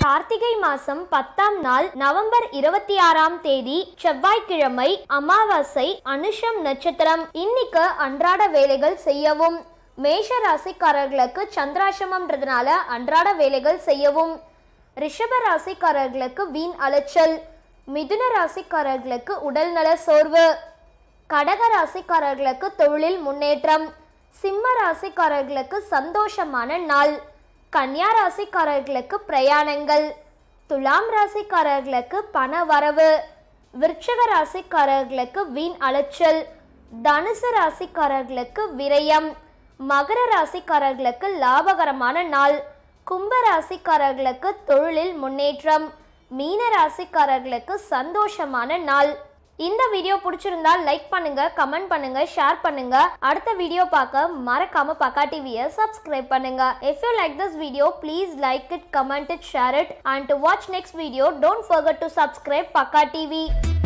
கார்த்திகை மாசம் பத்தாம் நாள் நவம்பர் இருபத்தி ஆறாம் தேதி செவ்வாய்க்கிழமை அமாவாசை அனுஷம் நட்சத்திரம் இன்னைக்கு அன்றாட வேலைகள் செய்யவும் மேஷ ராசிக்காரர்களுக்கு சந்திராசிரமம்ன்றதுனால அன்றாட வேலைகள் செய்யவும் ரிஷப ராசிக்காரர்களுக்கு வீண் அலைச்சல் மிதுன ராசிக்காரர்களுக்கு உடல்நல சோர்வு கடக ராசிக்காரர்களுக்கு தொழிலில் முன்னேற்றம் சிம்ம ராசிக்காரர்களுக்கு சந்தோஷமான நாள் கன்னியா ராசிக்காரர்களுக்கு பிரயாணங்கள் துலாம் ராசிக்காரர்களுக்கு பண வரவு விருச்சக ராசிக்காரர்களுக்கு வீண் அலைச்சல் தனுசு ராசிக்காரர்களுக்கு விரயம் மகர ராசிக்காரர்களுக்கு லாபகரமான நாள் கும்ப ராசிக்காரர்களுக்கு தொழிலில் முன்னேற்றம் மீன ராசிக்காரர்களுக்கு சந்தோஷமான நாள் இந்த வீடியோ பிடிச்சிருந்தா லைக் பண்ணுங்க கமெண்ட் பண்ணுங்க ஷேர் பண்ணுங்க அடுத்த வீடியோ பார்க்க மறக்காம பக்கா டிவியை சப்ஸ்கிரைப் பண்ணுங்க if you like this video please like it comment it share it and do watch next video don't forget to subscribe Pakka TV